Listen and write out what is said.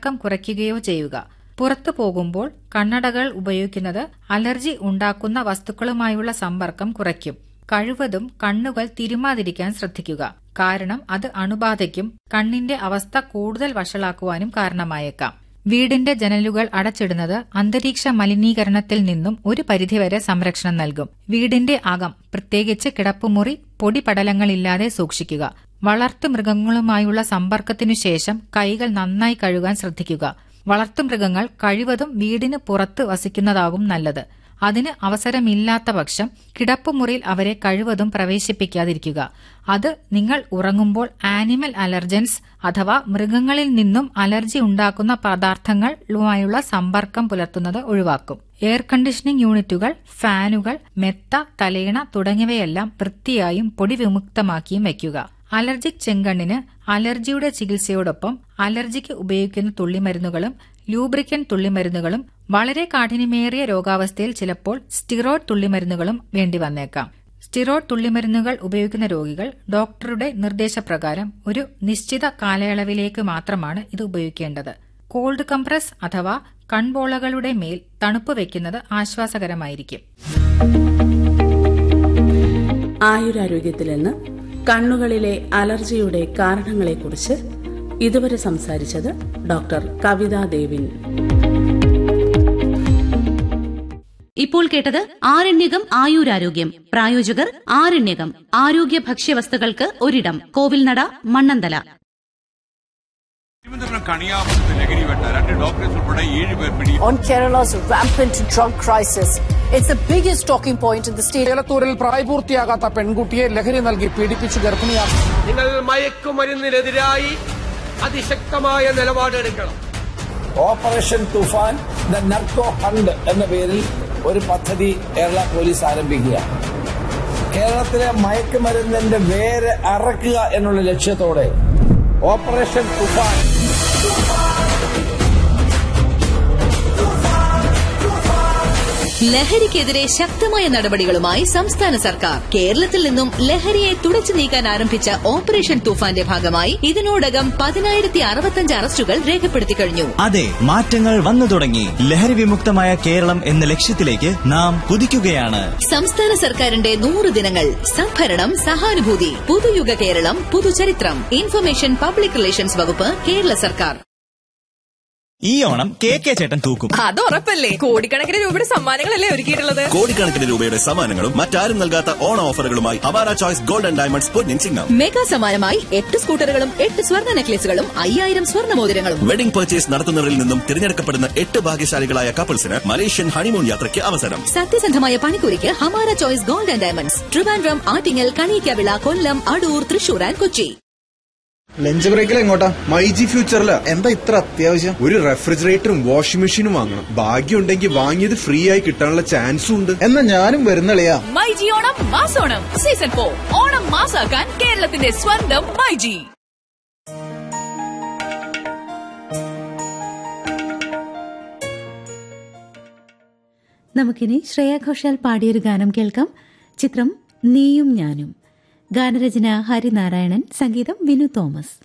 സമ്പർക്കം കുറയ്ക്കുകയോ ചെയ്യുക പുറത്തു പോകുമ്പോൾ കണ്ണടകൾ ഉപയോഗിക്കുന്നത് അലർജി ഉണ്ടാക്കുന്ന വസ്തുക്കളുമായുള്ള സമ്പർക്കം കുറയ്ക്കും കഴിവതും കണ്ണുകൾ തിരുമാതിരിക്കാൻ ശ്രദ്ധിക്കുക കാരണം അത് അണുബാധയ്ക്കും കണ്ണിന്റെ അവസ്ഥ കൂടുതൽ വഷളാക്കുവാനും കാരണമായേക്കാം വീടിന്റെ ജനലുകൾ അടച്ചിടുന്നത് അന്തരീക്ഷ മലിനീകരണത്തിൽ നിന്നും ഒരു പരിധിവരെ സംരക്ഷണം നൽകും വീടിന്റെ അകം പ്രത്യേകിച്ച് കിടപ്പുമുറി പൊടിപടലങ്ങളില്ലാതെ സൂക്ഷിക്കുക വളർത്തുമൃഗങ്ങളുമായുള്ള സമ്പർക്കത്തിനു ശേഷം കൈകൾ നന്നായി കഴുകാൻ ശ്രദ്ധിക്കുക വളർത്തുമൃഗങ്ങൾ കഴിവതും വീടിന് പുറത്ത് വസിക്കുന്നതാകും നല്ലത് അതിന് അവസരമില്ലാത്ത പക്ഷം കിടപ്പുമുറിയിൽ അവരെ കഴിവതും പ്രവേശിപ്പിക്കാതിരിക്കുക അത് നിങ്ങൾ ഉറങ്ങുമ്പോൾ ആനിമൽ അലർജൻസ് അഥവാ മൃഗങ്ങളിൽ നിന്നും അലർജി ഉണ്ടാക്കുന്ന പദാർത്ഥങ്ങളുമായുള്ള സമ്പർക്കം പുലർത്തുന്നത് ഒഴിവാക്കും എയർ കണ്ടീഷനിംഗ് യൂണിറ്റുകൾ ഫാനുകൾ മെത്ത തലയിണ തുടങ്ങിയവയെല്ലാം വൃത്തിയായും പൊടി വിമുക്തമാക്കിയും വയ്ക്കുക അലർജിക് ചെങ്കണ്ണിന് അലർജിയുടെ ചികിത്സയോടൊപ്പം അലർജിക്ക് ഉപയോഗിക്കുന്ന തുള്ളിമരുന്നുകളും ലൂബ്രിക്കൻ തുള്ളിമരുന്നുകളും വളരെ കാഠിന്യമേറിയ രോഗാവസ്ഥയിൽ ചിലപ്പോൾ സ്റ്റിറോയിഡ് തുള്ളിമരുന്നുകളും വേണ്ടി വന്നേക്കാം സ്റ്റിറോയിഡ് തുള്ളിമരുന്നുകൾ ഉപയോഗിക്കുന്ന രോഗികൾ ഡോക്ടറുടെ നിർദ്ദേശപ്രകാരം ഒരു നിശ്ചിത കാലയളവിലേക്ക് മാത്രമാണ് ഇത് ഉപയോഗിക്കേണ്ടത് കോൾഡ് കംപ്രസ് അഥവാ കൺപോളകളുടെ മേൽ തണുപ്പ് വയ്ക്കുന്നത് ആശ്വാസകരമായിരിക്കും ആയുരാരോഗ്യത്തിൽ നിന്ന് കണ്ണുകളിലെ അലർജിയുടെ കാരണങ്ങളെക്കുറിച്ച് ഇതുവരെ സംസാരിച്ചത് ഡോക്ടർ കവിതാ ദേവിൻ ഇപ്പോൾ കേട്ടത് ആരണ്യകം ആയുരാരോഗ്യം പ്രായോജകർ ആരണ്യകം ആരോഗ്യ ഭക്ഷ്യവസ്തുക്കൾക്ക് ഒരിടം കോവിൽനട മണ്ണന്തല തിരുവനന്തപുരം കണിയാപുരത്ത് ലഹരി വേട്ട രണ്ട് ഡോക്ടേഴ്സ് ഉൾപ്പെടെ ഏഴ് പേർ പിടി on Kerala's rampant drug crisis. It's the biggest talking point in the state. ഏലത്തൂരിൽ പ്രായപൂർത്തിയാകാത്ത പെൺകുട്ടിയെ ലഹരി നൽകി പീഡിപ്പിച്ചു ഗർഭിണിയാക്കി നിങ്ങൾ മയക്കുമരുന്നിനെതിരായി അതിശക്തമായ നിലപാടെടുക്കണം operation Toofan the narco hunt എന്ന പേരിൽ ഒരു പദ്ധതി കേരള പോലീസ് ആരംഭിക്കുക കേരളത്തിലെ മയക്കുമരുന്നിന്റെ വേര് അറക്കുക എന്നുള്ള ലക്ഷ്യത്തോടെ ഓപ്പറേഷൻ തുഫാൻ ലഹരിക്കെതിരെ ശക്തമായ നടപടികളുമായി സംസ്ഥാന സർക്കാർ കേരളത്തിൽ നിന്നും ലഹരിയെ തുടച്ചു നീക്കാൻ ആരംഭിച്ച ഓപ്പറേഷൻ തൂഫാന്റെ ഭാഗമായി ഇതിനോടകം പതിനായിരത്തി അറുപത്തഞ്ച് അറസ്റ്റുകൾ രേഖപ്പെടുത്തി കഴിഞ്ഞു അതെ മാറ്റങ്ങൾ വന്നു തുടങ്ങി ലഹരി വിമുക്തമായ കേരളം എന്ന ലക്ഷ്യത്തിലേക്ക് നാം കുതിക്കുകയാണ് സംസ്ഥാന സർക്കാരിന്റെ നൂറ് ദിനങ്ങൾ സംഭരണം സഹാനുഭൂതി പുതുയുഗ കേരളം പുതുചരിത്രം ഇൻഫർമേഷൻ പബ്ലിക് റിലേഷൻസ് വകുപ്പ് കേരള സർക്കാർ ഈ ഓണം കെ കെ ചേട്ടൻ തൂക്കും അത് ഉറപ്പല്ലേ കോടിക്കണക്കിന് രൂപയുടെ സമ്മാനങ്ങളല്ലേ ഒരുക്കിയിട്ടുള്ളത് കോടിക്കണക്കിന് രൂപയുടെ സമ്മാനങ്ങളും മറ്റാരും നൽകാത്ത ഓണ ഓഫറുകളുമായി അവാര ചോയ്സ് ഗോൾഡ് ആൻഡ് ഡയമണ്ട്സ് പൊന്നിൻ ചിങ്ങം മെഗാ സമ്മാനമായി എട്ട് സ്കൂട്ടറുകളും എട്ട് സ്വർണ്ണ നെക്ലേസുകളും അയ്യായിരം സ്വർണ്ണ മോതിരങ്ങളും വെഡിംഗ് പർച്ചേസ് നടത്തുന്നവരിൽ നിന്നും തിരഞ്ഞെടുക്കപ്പെടുന്ന എട്ട് ഭാഗ്യശാലികളായ കപ്പിൾസിന് മലേഷ്യൻ ഹണിമൂൺ യാത്രയ്ക്ക് അവസരം സത്യസന്ധമായ പണിക്കൂലിക്ക് Hamara choice gold and diamonds Trivandrum Attingal Kaniyakavila Kollam Adoor Thrissur and Kochi lunch ബ്രേക്കിൽ എങ്ങോട്ടാ മൈജി ഫ്യൂച്ചറില് എന്താ ഇത്ര അത്യാവശ്യം ഒരു റെഫ്രിജറേറ്ററും വാഷിംഗ് മെഷീനും വാങ്ങണം ഭാഗ്യം ഉണ്ടെങ്കിൽ വാങ്ങിയത് ഫ്രീ ആയി കിട്ടാനുള്ള ചാൻസും ഉണ്ട് എന്നാ ഞാനും വരുന്നളിയാ മൈജി ഓണം മാസോണം സീസൺ ഫോർ ഓണം മാസാക്കാൻ കേരളത്തിന്റെ സ്വന്തം മൈജി നമുക്കിനി ശ്രേയ ഘോഷാൽ പാടിയൊരു ഗാനം കേൾക്കാം ചിത്രം നീയും ഞാനും ഗാനരചന ഹരിനാരായണൻ സംഗീതം വിനു തോമസ്